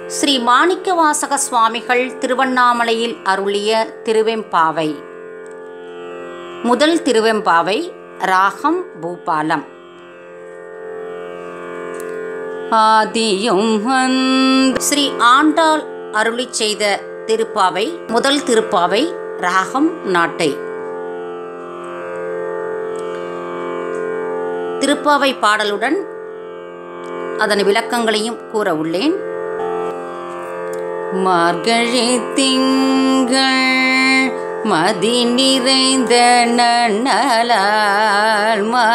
ஸ்ரீ மாணிக்கவாசக சுவாமிகள் திருவண்ணாமலையில் அருளிய திருவெம்பாவை முதல் திருவெம்பாவை ராகம் பூபாலம் ஆதியும் ஸ்ரீ ஆண்டாள் அருளி செய்த திருப்பாவை முதல் திருப்பாவை ராகம் நாட்டை திருப்பாவை பாடலுடன் அதன் விளக்கங்களையும் கூற உள்ளேன் மார்கழி திங்கள் மதி நிறைந்த நன்னலால்